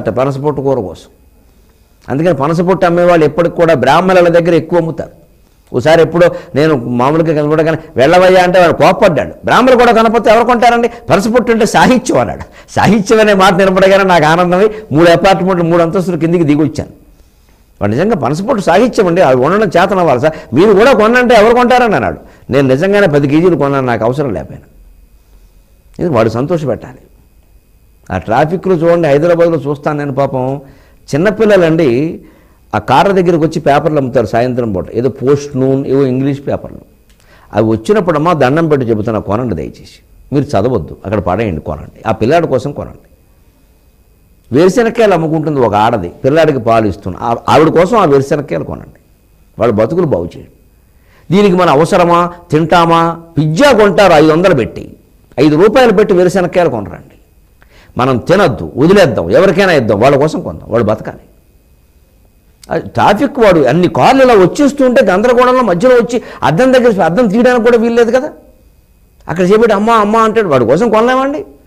అమ్మేవారట పనసపొట్టు కూర కోసం అందుకని పనసపొట్టు అమ్మేవాళ్ళు ఎప్పటికి కూడా బ్రాహ్మణుల దగ్గర ఎక్కువ అమ్ముతారు ఒకసారి ఎప్పుడో నేను మామూలుగా కనపడగానే వెళ్ళవయ్యా అంటే వాడు కోప్పడ్డాడు బ్రాహ్మణులు కూడా కనపడితే ఎవరు కొంటారండి పనసపొట్టు అంటే సాహిత్యం అన్నాడు సాహిత్యం అనే మాట నిలబడగానే నాకు ఆనందమై మూడు అపార్ట్మెంట్లు మూడు అంతస్తుల కిందికి దిగి వచ్చాను వాడు నిజంగా పనసపొట్టు సాహిత్యం అండి అవి ఉండడం చేతన అవ్వాలి సార్ మీరు కూడా కొనంటే ఎవరు కొంటారని అన్నాడు నేను నిజంగానే పది కేజీలు కొన్నాను నాకు అవసరం లేకపోయినా ఇది వాడు సంతోషపెట్టాలి ఆ ట్రాఫిక్లో చూడండి హైదరాబాద్లో చూస్తాను నేను పాపం చిన్నపిల్లలండి ఆ కార్ల దగ్గరికి వచ్చి పేపర్లు అమ్ముతారు సాయంత్రం పూట ఏదో పోస్ట్ నూన్ ఏవో ఇంగ్లీష్ పేపర్లు అవి వచ్చినప్పుడమ్మా దండం పెట్టి చెబుతున్నా కొనండి దయచేసి మీరు చదవద్దు అక్కడ పడేయండి కొనండి ఆ పిల్లాడి కోసం కొనండి వేరుశెనక్కాయలు అమ్ముకుంటుంది ఒక ఆడది పిల్లాడికి పాలు ఇస్తుంది ఆ- ఆవిడ కోసం ఆ వేరుశెనక్కాయలు కొనండి వాళ్ళ బతుకులు బాగు చేయండి దీనికి మన అవసరమా తింటామా పిజ్జా కొంటారు ఐదు వందలు పెట్టి ఐదు రూపాయలు పెట్టి వేరుశెనక్కాయలు కొనరండి మనం తినొద్దు వదిలేద్దాం ఎవరికైనా ఇద్దాం వాళ్ళ కోసం కొందాం వాళ్ళు బతకాలి అది ట్రాఫిక్ వాడు అన్ని కార్లు ఇలా వచ్చేస్తుంటే గందరగోళంలో మధ్యలో వచ్చి అద్దం దగ్గర అద్దం తీయడానికి కూడా వీల్లేదు కదా అక్కడ చేపెట్టి అమ్మ అమ్మ అంటాడు వాడి కోసం కొనలేమండి